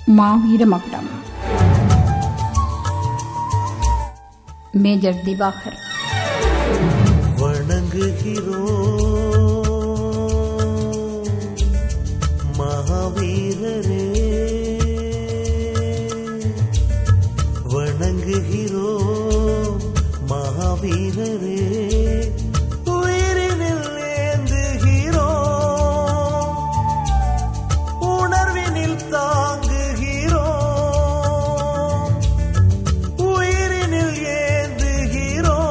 மாவீர மகுடம் மேஜர் திவாகர் வணங்குகிறோம் மகாவீரரே வணங்குகிறோம் மகாவீரரே உயிரினில் ஏந்துகிறோம் உணர்வினில் தாங்குகிறோம் உயிரினில் ஏந்துகிறோம்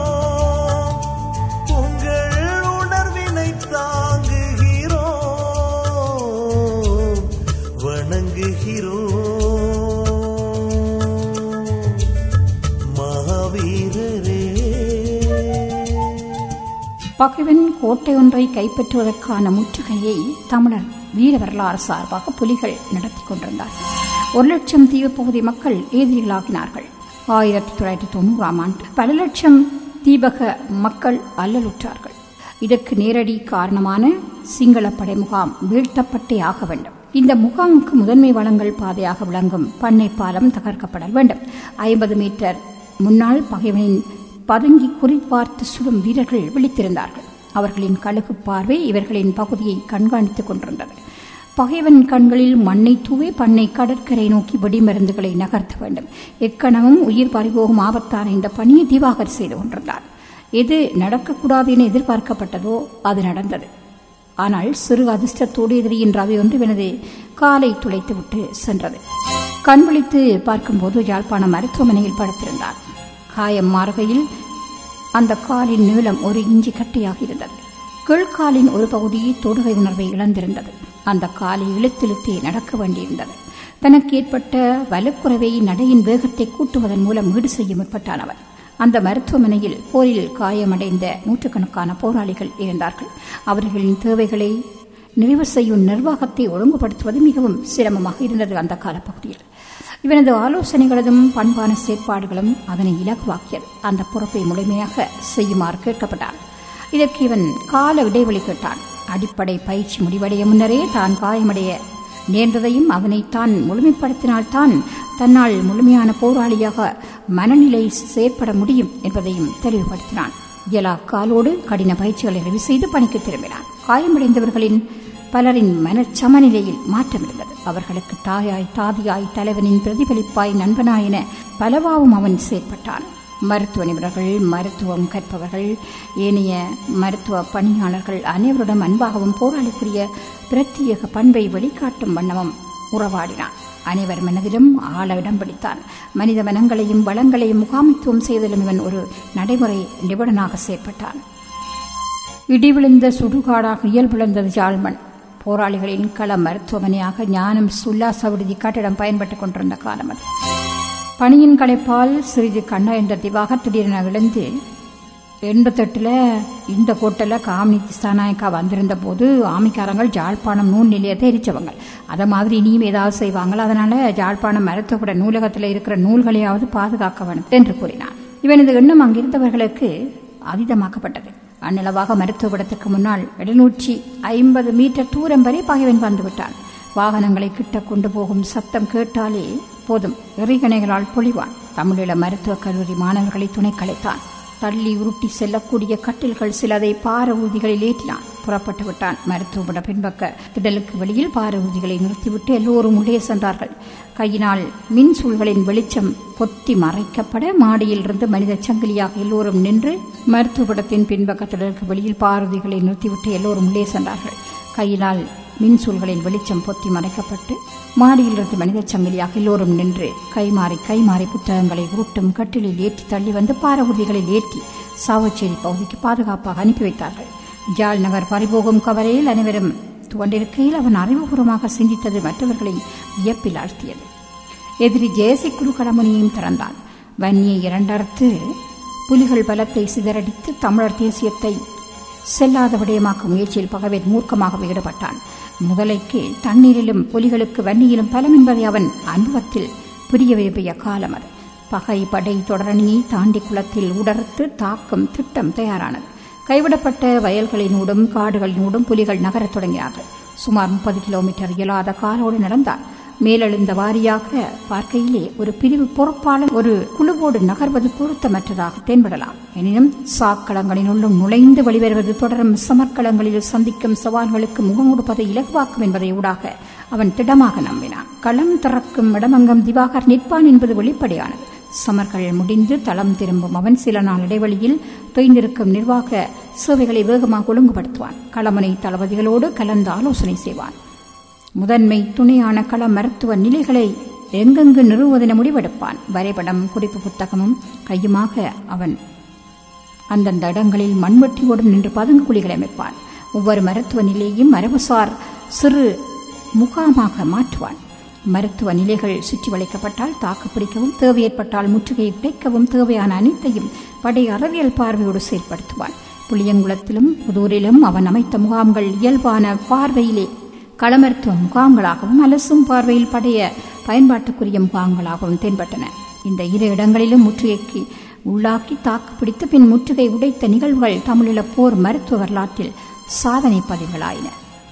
உங்கள் உணர்வினை தாங்குகிறோம் வணங்குகிறோம் மகாவீரரே பகைவன் கோட்டை ஒன்றை கைப்பற்றுவதற்கான முற்றுகையை தமிழர் வீர வரலாறு சார்பாக புலிகள் நடத்தி கொண்டிருந்தார் ஒரு லட்சம் தீபப்பகுதி மக்கள் எதிரிகளாகினார்கள் ஆயிரத்தி தொள்ளாயிரத்தி தொண்ணூறாம் ஆண்டு பல லட்சம் தீபக மக்கள் அல்லலுற்றார்கள் இதற்கு நேரடி காரணமான சிங்கள படை முகாம் வீழ்த்தப்பட்டே ஆக வேண்டும் இந்த முகாமுக்கு முதன்மை வளங்கள் பாதையாக விளங்கும் பண்ணை பாலம் தகர்க்கப்படல் வேண்டும் ஐம்பது மீட்டர் முன்னால் பகைவனின் பதுங்கி குறிப்பார்த்து சுடும் வீரர்கள் விழித்திருந்தார்கள் அவர்களின் கழுகு பார்வை இவர்களின் பகுதியை கண்காணித்துக் கொண்டிருந்தது பகைவன் கண்களில் மண்ணை தூவே பண்ணை கடற்கரை நோக்கி வெடிமருந்துகளை நகர்த்த வேண்டும் எக்கணமும் உயிர் பறிபோகும் ஆபத்தான இந்த பணியை திவாகர் செய்து கொண்டிருந்தார் எது நடக்கக்கூடாது என எதிர்பார்க்கப்பட்டதோ அது நடந்தது ஆனால் சிறு அதிர்ஷ்டத்தோடு எதிரியின் ரவி ஒன்று எனது காலை துளைத்துவிட்டு சென்றது கண் விழித்து பார்க்கும்போது யாழ்ப்பாணம் மருத்துவமனையில் படுத்திருந்தார் காயம் மாறுகையில் அந்த காலின் நீளம் ஒரு இஞ்சி கட்டியாக இருந்தது கீழ்காலின் ஒரு பகுதியை தொடுகை உணர்வை இழந்திருந்தது அந்த காலை இழுத்திழுத்தே நடக்க வேண்டியிருந்தது தனக்கு ஏற்பட்ட வலுக்குறைவை நடையின் வேகத்தை கூட்டுவதன் மூலம் ஈடு செய்ய முற்பட்டான் அவன் அந்த மருத்துவமனையில் போரில் காயமடைந்த நூற்றுக்கணக்கான போராளிகள் இருந்தார்கள் அவர்களின் தேவைகளை நிறைவு செய்யும் நிர்வாகத்தை ஒழுங்குபடுத்துவது மிகவும் சிரமமாக இருந்தது அந்த காலப்பகுதியில் இவனது ஆலோசனைகளதும் பண்பான செயற்பாடுகளும் அதனை இலகுவாக்கியது அந்த பொறுப்பை முழுமையாக செய்யுமாறு கேட்கப்பட்டான் இதற்கு இவன் கால இடைவெளி கேட்டான் அடிப்படை பயிற்சி முடிவடைய முன்னரே தான் காயமடைய நேர்ந்ததையும் அவனை தான் முழுமைப்படுத்தினால்தான் தன்னால் முழுமையான போராளியாக மனநிலை செயற்பட முடியும் என்பதையும் தெளிவுபடுத்தினான் இயலா காலோடு கடின பயிற்சிகளை நிறைவு செய்து பணிக்கு திரும்பினான் காயமடைந்தவர்களின் பலரின் மனச்சமநிலையில் மாற்றம் இருந்தது அவர்களுக்கு தாயாய் தாதியாய் தலைவனின் பிரதிபலிப்பாய் நண்பனாய் என பலவாவும் அவன் செயற்பட்டான் மருத்துவ நிபுணர்கள் மருத்துவம் கற்பவர்கள் ஏனைய மருத்துவ பணியாளர்கள் அனைவருடன் அன்பாகவும் போராளிக்குரிய பிரத்யேக பண்பை வெளிக்காட்டும் வண்ணமும் உறவாடினான் அனைவர் மனதிலும் ஆழ இடம் பிடித்தான் மனித மனங்களையும் வளங்களையும் முகாமித்துவம் செய்தலும் இவன் ஒரு நடைமுறை நிபுணனாக செயற்பட்டான் இடிவிழுந்த சுடுகாடாக இயல்பிழந்தது ஜாழ்மண் போராளிகளின் கள மருத்துவமனையாக ஞானம் சுல்லாச விடுதி கட்டிடம் பயன்பட்டுக் கொண்டிருந்த காலம் அது பணியின் களைப்பால் சிறிது கண்ணயர்ந்த திவாகர் திடீரென விழுந்து எண்பத்தெட்டில் இந்த கோட்டையில் காமினி திஸ்தாநாயக்கா வந்திருந்த போது ஆமிக்காரங்கள் ஜாழ்ப்பாணம் நூல் நிலையத்தை எரிச்சவங்க அதை மாதிரி இனியும் ஏதாவது செய்வாங்களா அதனால ஜாழ்ப்பாணம் மருத்துவப்பட நூலகத்தில் இருக்கிற நூல்களையாவது பாதுகாக்க வேண்டும் என்று கூறினான் இவனது எண்ணம் அங்கிருந்தவர்களுக்கு அதீதமாக்கப்பட்டது அந்நிலவாக மருத்துவப்படத்துக்கு முன்னால் எழுநூற்றி ஐம்பது மீட்டர் தூரம் வரை பகைவன் வந்துவிட்டான் வாகனங்களை கிட்ட கொண்டு போகும் சத்தம் கேட்டாலே போதும் எறிகணைகளால் பொழிவான் தமிழீழ மருத்துவக் கல்லூரி மாணவர்களை துணை கலைத்தான் தள்ளி உருட்டி செல்லக்கூடிய கட்டில்கள் சிலதை பார ஊர்திகளில் ஏற்றினான் புறப்பட்டு விட்டான் மருத்துவமட பின்பக்க திடலுக்கு வெளியில் பார ஊர்திகளை நிறுத்திவிட்டு எல்லோரும் உள்ளே சென்றார்கள் கையினால் மின் சூழ்களின் வெளிச்சம் பொத்தி மறைக்கப்பட மாடியில் இருந்து மனித சங்கிலியாக எல்லோரும் நின்று மருத்துவப்படத்தின் பின்பக்க திடலுக்கு வெளியில் பாரதிகளை நிறுத்திவிட்டு எல்லோரும் உள்ளே சென்றார்கள் கையினால் மின்சூல்களின் வெளிச்சம் பொத்தி மறைக்கப்பட்டு மாடியிலிருந்து மனித சங்கிலியாக எல்லோரும் நின்று கைமாறி கைமாறி புத்தகங்களை உருட்டும் கட்டிலில் ஏற்றி தள்ளி வந்து பாரகுதிகளில் ஏற்றி சாவச்சேரி பகுதிக்கு பாதுகாப்பாக அனுப்பி வைத்தார்கள் ஜால் நகர் பறிபோகும் கவலையில் அனைவரும் துவண்டிருக்கையில் அவன் அறிவுபூர்வமாக சிந்தித்தது மற்றவர்களை வியப்பில் ஆழ்த்தியது எதிரி ஜெயசி குரு கடமுனியையும் திறந்தான் வன்னியை இரண்டறுத்து புலிகள் பலத்தை சிதறடித்து தமிழர் தேசியத்தை செல்லாத விடயமாக்கும் முயற்சியில் பகவேத் மூர்க்கமாக ஈடுபட்டான் முதலைக்கு தண்ணீரிலும் புலிகளுக்கு வன்னியிலும் பலம் என்பதை அவன் அனுபவத்தில் புரிய விரும்பிய காலம் அது பகை படை தொடரணியை தாண்டி குளத்தில் உடர்த்து தாக்கும் திட்டம் தயாரானது கைவிடப்பட்ட வயல்களினூடும் காடுகளினூடும் புலிகள் நகரத் தொடங்கினார்கள் சுமார் முப்பது கிலோமீட்டர் இயலாத காலோடு நடந்தான் மேலெழுந்த வாரியாக பார்க்கையிலே ஒரு பிரிவு பொறுப்பாளர் ஒரு குழுவோடு நகர்வது பொருத்தமற்றதாக தென்படலாம் எனினும் சாக்களங்களினுள்ளும் நுழைந்து வெளிவருவது தொடரும் சமர்க்களங்களில் சந்திக்கும் சவால்களுக்கு முகம் கொடுப்பதை இலகுவாக்கும் என்பதை ஊடாக அவன் திடமாக நம்பினான் களம் திறக்கும் இடமங்கம் திவாகர் நிற்பான் என்பது வெளிப்படையானது சமர்கள் முடிந்து தளம் திரும்பும் அவன் சில நாள் இடைவெளியில் தொய்ந்திருக்கும் நிர்வாக சேவைகளை வேகமாக ஒழுங்குபடுத்துவான் களமனை தளபதிகளோடு கலந்து ஆலோசனை செய்வான் முதன்மை துணையான கள மருத்துவ நிலைகளை எங்கெங்கு நிறுவுவதென முடிவெடுப்பான் வரைபடம் குறிப்பு புத்தகமும் கையுமாக அவன் அந்தந்த இடங்களில் மண்வெட்டியோடு நின்று பதுங்கு குழிகளை அமைப்பான் ஒவ்வொரு மருத்துவ நிலையையும் மரபுசார் சிறு முகாமாக மாற்றுவான் மருத்துவ நிலைகள் சுற்றி வளைக்கப்பட்டால் தாக்குப்பிடிக்கவும் தேவை ஏற்பட்டால் முற்றுகையை உடைக்கவும் தேவையான அனைத்தையும் படை அறிவியல் பார்வையோடு செயல்படுத்துவான் புளியங்குளத்திலும் புதூரிலும் அவன் அமைத்த முகாம்கள் இயல்பான பார்வையிலே களமருத்துவ முகாம்களாகவும் அலசும் பார்வையில் படைய பயன்பாட்டுக்குரிய முகாம்களாகவும் தென்பட்டன இந்த இரு இடங்களிலும் முற்றுகைக்கு உள்ளாக்கி தாக்குப்பிடித்து பின் முற்றுகை உடைத்த நிகழ்வுகள் தமிழீழ போர் மருத்துவ வரலாற்றில் சாதனை பதிவுகளாயின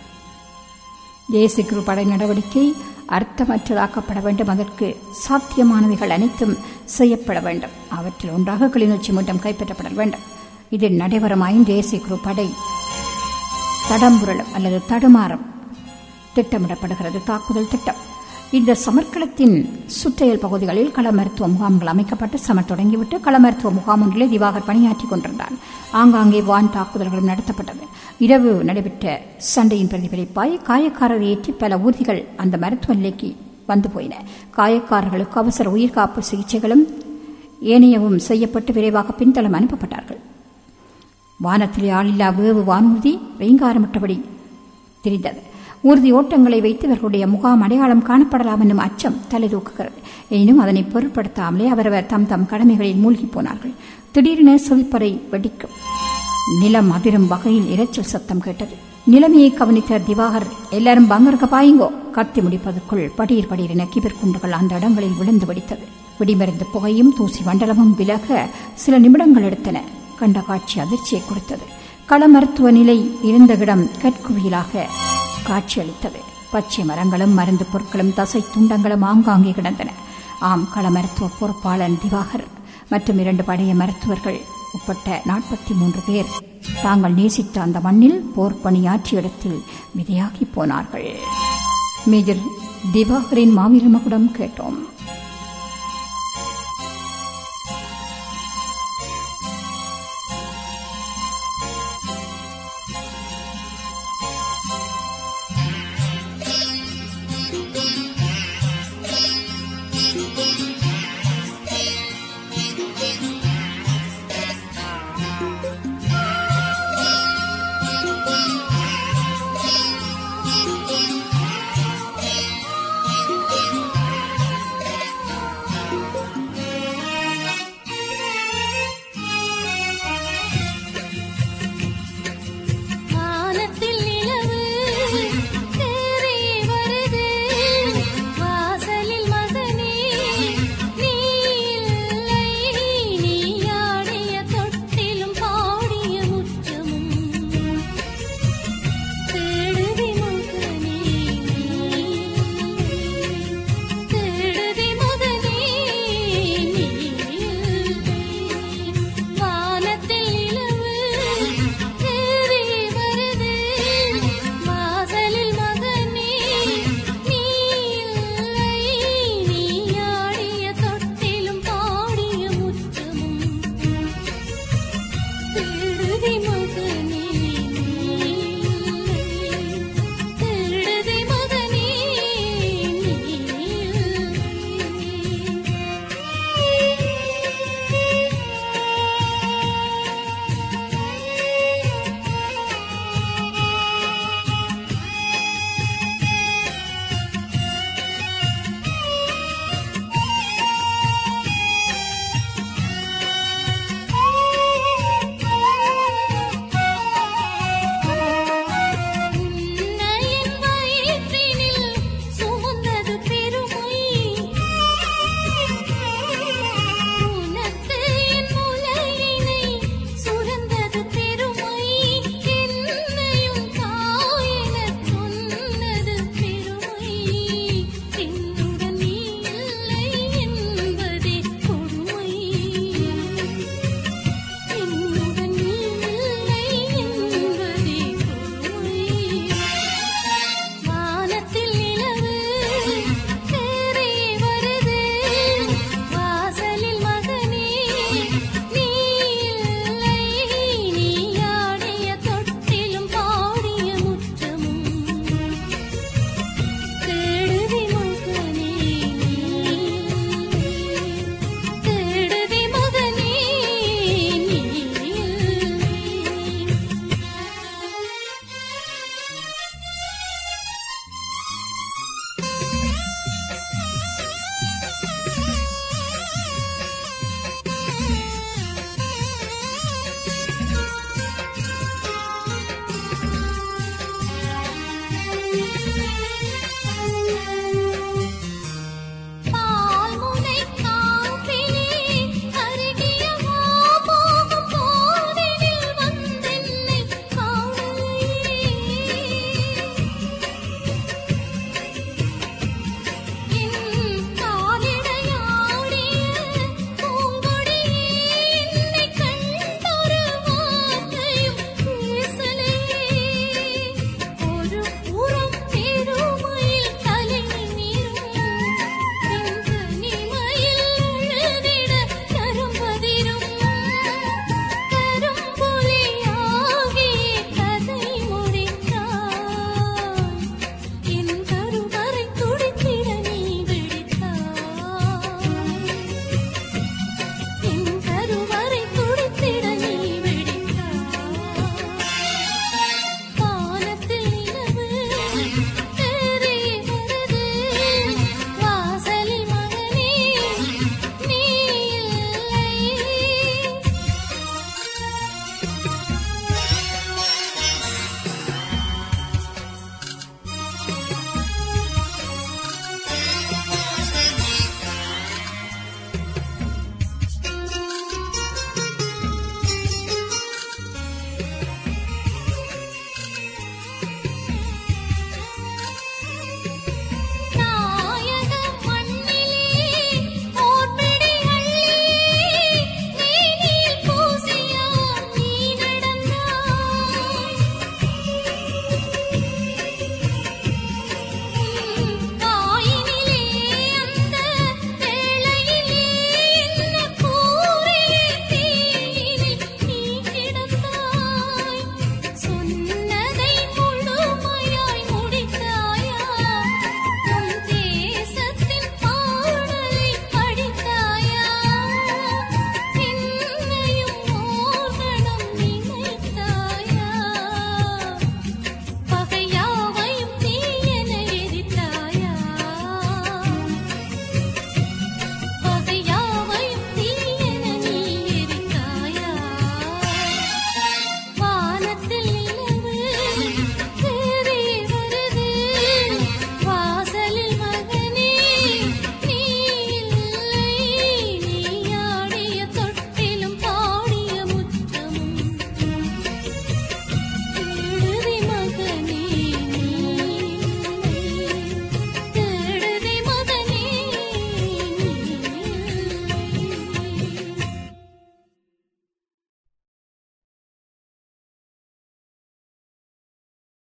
தேசிய படை நடவடிக்கை அர்த்தமற்றதாக்கப்பட வேண்டும் அதற்கு சாத்தியமானவைகள் அனைத்தும் செய்யப்பட வேண்டும் அவற்றில் ஒன்றாக கிளிநொச்சி மூட்டம் கைப்பற்றப்பட வேண்டும் இதில் நடைபெறுமாயின் தேசிய குரு படை தடம்புரளும் அல்லது தடுமாறும் திட்டமிடப்படுகிறது தாக்குதல் திட்டம் இந்த சமர்க்களத்தின் சுற்றையல் பகுதிகளில் கள மருத்துவ முகாம்கள் அமைக்கப்பட்டு சமர் தொடங்கிவிட்டு கள மருத்துவ முகாம் ஒன்றிலே திவாகர் பணியாற்றிக் கொண்டிருந்தான் ஆங்காங்கே வான் தாக்குதல்களும் நடத்தப்பட்டது இரவு நடைபெற்ற சண்டையின் பிரதிபலிப்பாய் காயக்காரர் ஏற்றி பல ஊர்திகள் அந்த மருத்துவ நிலைக்கு வந்து போயின காயக்காரர்களுக்கு அவசர உயிர்காப்பு சிகிச்சைகளும் ஏனையவும் செய்யப்பட்டு விரைவாக பின்தளம் அனுப்பப்பட்டார்கள் வானத்திலே ஆளில்லா வேவு வானூர்தி ரீங்காரமிட்டபடி திரிந்தது ஊர்தி ஓட்டங்களை வைத்து இவர்களுடைய முகாம் அடையாளம் காணப்படலாம் என்னும் அச்சம் தலை தூக்குகிறது எனினும் அதனை பொருட்படுத்தாமலே அவரவர் தம் தம் கடமைகளில் மூழ்கி போனார்கள் திடீரென செவிப்பறை வெடிக்கும் நிலம் அதிரும் வகையில் இரைச்சல் சத்தம் கேட்டது நிலைமையை கவனித்த திவாகர் எல்லாரும் பங்கருக்க பாயுங்கோ கத்தி முடிப்பதற்குள் படீர் படீரென கிபிர் குண்டுகள் அந்த இடங்களில் விழுந்து வெடித்தது வெடிமருந்து புகையும் தூசி மண்டலமும் விலக சில நிமிடங்கள் எடுத்தன கண்ட காட்சி அதிர்ச்சியை கொடுத்தது கள மருத்துவ நிலை இருந்த இடம் கற்குவியலாக காட்சியளித்தது பச்சை மரங்களும் மருந்து பொருட்களும் தசை துண்டங்களும் ஆங்காங்கே கிடந்தன ஆம் கள மருத்துவ பொறுப்பாளன் திவாகர் மற்றும் இரண்டு பழைய மருத்துவர்கள் உட்பட்ட நாற்பத்தி மூன்று பேர் தாங்கள் நேசித்த அந்த மண்ணில் போர் பணியாற்றிய இடத்தில் விதையாகி போனார்கள் மேஜர் திவாகரின் மாவீர மகுடம் கேட்டோம்